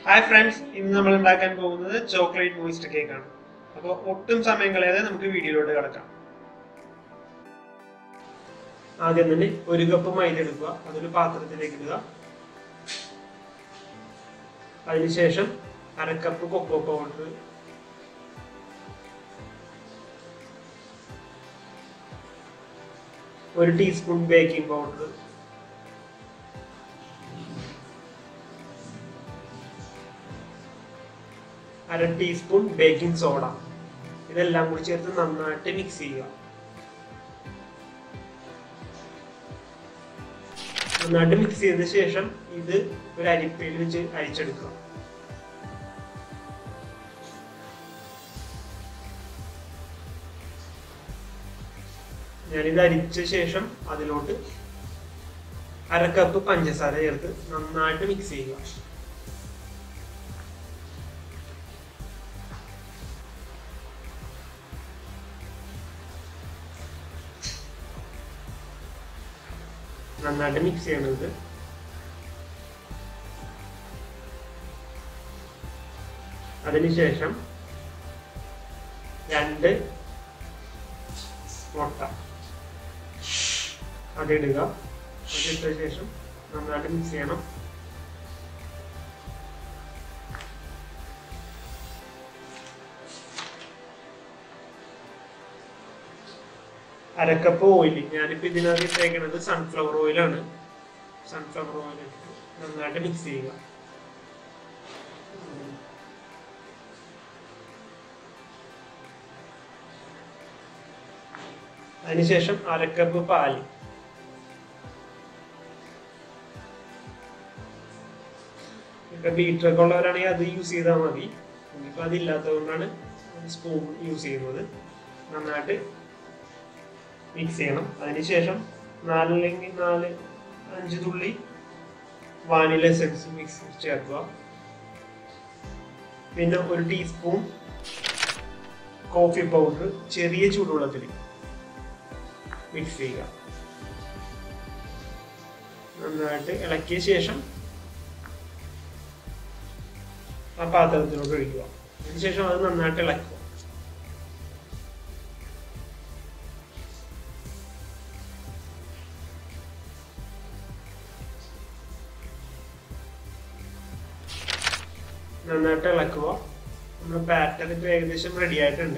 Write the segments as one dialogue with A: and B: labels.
A: hi friends ഇന്ന് നമ്മൾ ഉണ്ടാക്കാൻ പോകുന്നത് ചോക്ലേറ്റ് മോയിസ്റ്റ് കേക്ക് ആണ് അപ്പോൾ ഒട്ടും സമയം കളയാതെ നമുക്ക് വീഡിയോയിലോട്ട് കിടക്കാം ആദ്യം തന്നെ ഒരു കപ്പ് മൈദ എടുക്കുക അതൊരു പാത്രത്തിലേക്ക് ഇടുക അതിനുശേഷം അര കപ്പ് കൊക്കോ പൗഡർ ഒരു ടീസ്പൂൺ ബേക്കിംഗ് പൗഡർ അര ടീസ്പൂൺ ബേക്കിംഗ് സോഡ ഇതെല്ലാം കൂടി ചേർത്ത് നന്നായിട്ട് മിക്സ് ചെയ്യുക നന്നായിട്ട് മിക്സ് ചെയ്ത ശേഷം ഇത് ഒരു അരിപ്പയിൽ വെച്ച് അരിച്ചെടുക്കുക ഞാനിത് അരിച്ച ശേഷം അതിലോട്ട് അര കപ്പ് പഞ്ചസാര ചേർത്ത് നന്നായിട്ട് മിക്സ് ചെയ്യുക നന്നായിട്ട് മിക്സ് ചെയ്യണത് അതിനുശേഷം രണ്ട് മുട്ട അതിടുക അതിട്ട ശേഷം നന്നായിട്ട് മിക്സ് ചെയ്യണം അരക്കപ്പ് ഓയിൽ ഞാനിപ്പോ ഇതിനകത്ത് ഇട്ടേക്കുന്നത് സൺഫ്ലവർ ഓയിലാണ് സൺഫ്ലവർ ഓയിൽ ഇട്ടിട്ട് നന്നായിട്ട് മിക്സ് ചെയ്യുക അതിനുശേഷം അരക്കപ്പ് പാല് ഇപ്പൊ ബീറ്ററൊക്കെ ഉള്ളവരാണെങ്കിൽ അത് യൂസ് ചെയ്താൽ മതി ഇനിയിപ്പോ അതില്ലാത്തതുകൊണ്ടാണ് സ്പൂൺ യൂസ് ചെയ്യുന്നത് നന്നായിട്ട് മിക്സ് ചെയ്യണം അതിനുശേഷം നാലല്ലെങ്കിൽ നാല് അഞ്ച് തുള്ളി വാനില എസൻസ് മിക്സ് ചേർക്കുക പിന്നെ ഒരു ടീസ്പൂൺ കോഫി പൗഡർ ചെറിയ ചൂടുവെള്ളത്തിൽ മിക്സ് ചെയ്യുക നന്നായിട്ട് ഇളക്കിയ ശേഷം ആ പാത്രത്തിലോട്ട് ഒഴിക്കുക അതിനുശേഷം അത് നന്നായിട്ട് ഇളക്കുക നന്നായിട്ട് ഇളക്കുക നമ്മുടെ ബാറ്റർ ഇപ്പൊ ഏകദേശം റെഡി ആയിട്ടുണ്ട്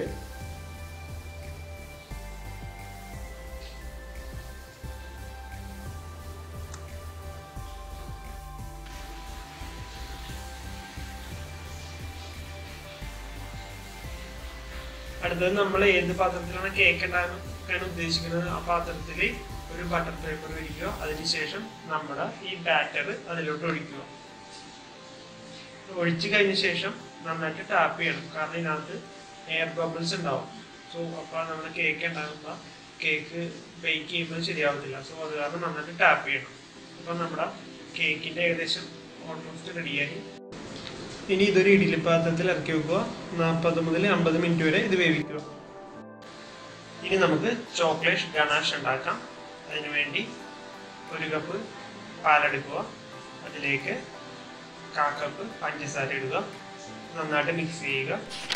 A: അടുത്തത് നമ്മൾ ഏത് പാത്രത്തിലാണ് കേക്ക് ഉണ്ടാക്കാൻ ഉദ്ദേശിക്കുന്നത് ആ പാത്രത്തിൽ ഒരു ബട്ടർ പേപ്പർ ഒഴിക്കുക അതിനുശേഷം നമ്മുടെ ഈ ബാറ്റർ അതിലോട്ട് ഒഴിക്കുക ഒഴിച്ചു കഴിഞ്ഞ ശേഷം നന്നായിട്ട് ടാപ്പ് ചെയ്യണം കാരണം ഇതിനകത്ത് എയർ ബബിൾസ് ഉണ്ടാവും സോ അപ്പോൾ നമ്മുടെ കേക്ക് ഉണ്ടാകുമ്പോൾ കേക്ക് ബേക്ക് ചെയ്യുമ്പോൾ ശരിയാവത്തില്ല സോ അത് കാരണം നന്നായിട്ട് ടാപ്പ് ചെയ്യണം അപ്പം നമ്മുടെ കേക്കിന്റെ ഏകദേശം ഓൾമോസ്റ്റ് റെഡിയായി ഇനി ഇതൊരു ഇഡ്ഡലി പാത്രത്തിൽ ഇറക്കി വെക്കുക നാൽപ്പത് മുതൽ അമ്പത് മിനിറ്റ് വരെ ഇത് വേവിക്കുക ഇനി നമുക്ക് ചോക്ലേറ്റ് ഗണാഷ് ഉണ്ടാക്കാം അതിനു വേണ്ടി ഒരു കപ്പ് പാലെടുക്കുക അതിലേക്ക് കാ കപ്പ് പഞ്ചസാര ഇടുക നന്നായിട്ട് മിക്സ് ചെയ്യുക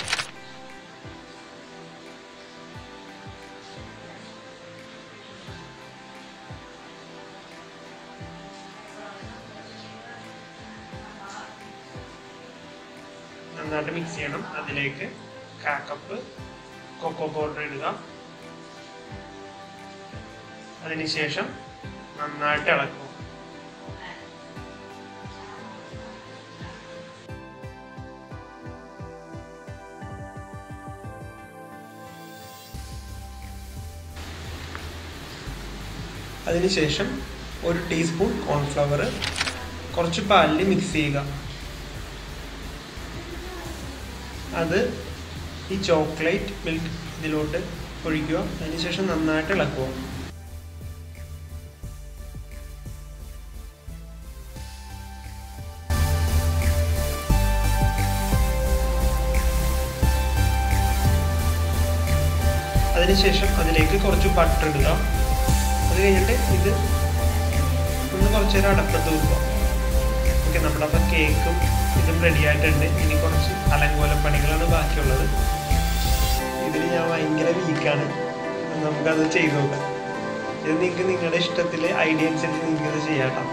A: നന്നായിട്ട് മിക്സ് ചെയ്യണം അതിലേക്ക് കാ കപ്പ് കൊക്കോ പൗഡർ ഇടുക അതിനുശേഷം നന്നായിട്ട് ഇളക്കുക അതിനുശേഷം ഒരു ടീസ്പൂൺ കോൺഫ്ലവർ കുറച്ച് പാലിൽ മിക്സ് ചെയ്യുക അത് ഈ ചോക്ലേറ്റ് മിൽക്ക് ഇതിലോട്ട് ഒഴിക്കുക അതിനുശേഷം നന്നായിട്ട് ഇളക്കുക അതിനുശേഷം അതിലേക്ക് കുറച്ച് ബട്ടർ ഇടുക അത് കഴിഞ്ഞിട്ട് ഇത് ഒന്ന് കുറച്ച് നേരം അടപ്പത്ത് വെക്കുക ഓക്കെ നമ്മുടെ അപ്പോൾ കേക്കും ഇതും റെഡി ആയിട്ടുണ്ട് ഇനി കുറച്ച് അലങ്കോല പണികളാണ് ബാക്കിയുള്ളത് ഇതിൽ ഞാൻ ഭയങ്കര വീക്കാണ് നമുക്കത് ചെയ്തു നോക്കാം ഇത് നിങ്ങൾക്ക് നിങ്ങളുടെ ഇഷ്ടത്തിൽ ഐഡിയ അനുസരിച്ച് നിങ്ങൾക്ക് ഇത് ചെയ്യാം കേട്ടോ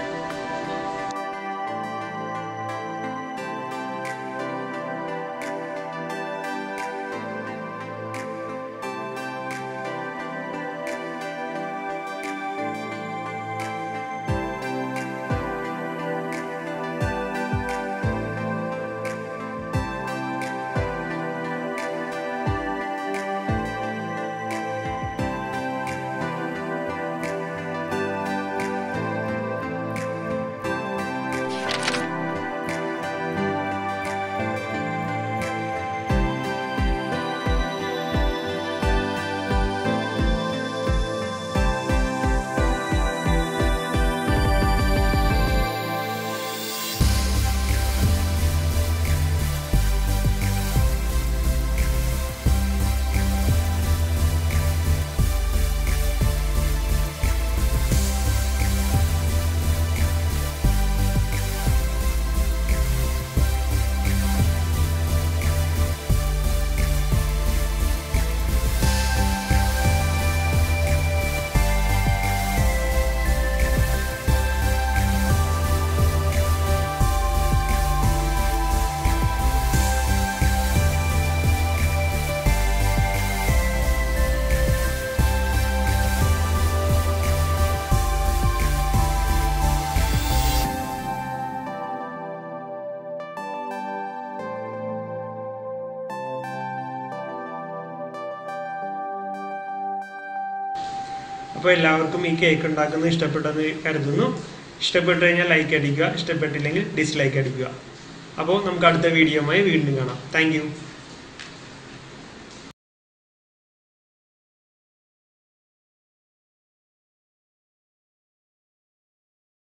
A: അപ്പോൾ എല്ലാവർക്കും ഈ കേക്ക് ഉണ്ടാക്കുന്നത് ഇഷ്ടപ്പെട്ടെന്ന് കരുതുന്നു ഇഷ്ടപ്പെട്ടു കഴിഞ്ഞാൽ ലൈക്ക് അടിക്കുക ഇഷ്ടപ്പെട്ടില്ലെങ്കിൽ ഡിസ്ലൈക്ക് അടിക്കുക അപ്പോൾ നമുക്ക് അടുത്ത വീഡിയോയുമായി വീണ്ടും കാണാം താങ്ക്